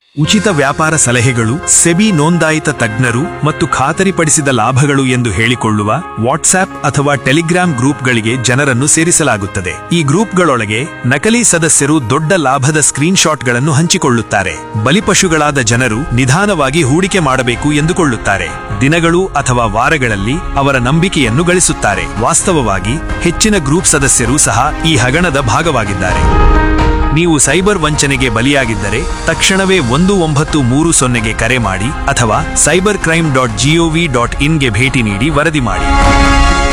ಉಚಿತ ವ್ಯಾಪಾರ ಸಲಹೆಗಳು ಸೆಬಿ ನೋಂದಾಯಿತ ತಜ್ಞರು ಮತ್ತು ಖಾತರಿಪಡಿಸಿದ ಲಾಭಗಳು ಎಂದು ಹೇಳಿಕೊಳ್ಳುವ ವಾಟ್ಸ್ಆಪ್ ಅಥವಾ ಟೆಲಿಗ್ರಾಂ ಗ್ರೂಪ್ಗಳಿಗೆ ಜನರನ್ನು ಸೇರಿಸಲಾಗುತ್ತದೆ ಈ ಗ್ರೂಪ್ಗಳೊಳಗೆ ನಕಲಿ ಸದಸ್ಯರು ದೊಡ್ಡ ಲಾಭದ ಸ್ಕ್ರೀನ್ಶಾಟ್ಗಳನ್ನು ಹಂಚಿಕೊಳ್ಳುತ್ತಾರೆ ಬಲಿಪಶುಗಳಾದ ಜನರು ನಿಧಾನವಾಗಿ ಹೂಡಿಕೆ ಮಾಡಬೇಕು ಎಂದುಕೊಳ್ಳುತ್ತಾರೆ ದಿನಗಳು ಅಥವಾ ವಾರಗಳಲ್ಲಿ ಅವರ ನಂಬಿಕೆಯನ್ನು ಗಳಿಸುತ್ತಾರೆ ವಾಸ್ತವವಾಗಿ ಹೆಚ್ಚಿನ ಗ್ರೂಪ್ ಸದಸ್ಯರು ಸಹ ಈ ಹಗಣದ ಭಾಗವಾಗಿದ್ದಾರೆ ನೀವು ಸೈಬರ್ ವಂಚನೆಗೆ ಬಲಿಯಾಗಿದ್ದರೆ ತಕ್ಷಣವೇ ಒಂದು ಒಂಬತ್ತು ಮೂರು ಸೊನ್ನೆಗೆ ಕರೆ ಮಾಡಿ ಅಥವಾ cyber crime dot gov dot ಇನ್ಗೆ ಭೇಟಿ ನೀಡಿ ವರದಿ ಮಾಡಿ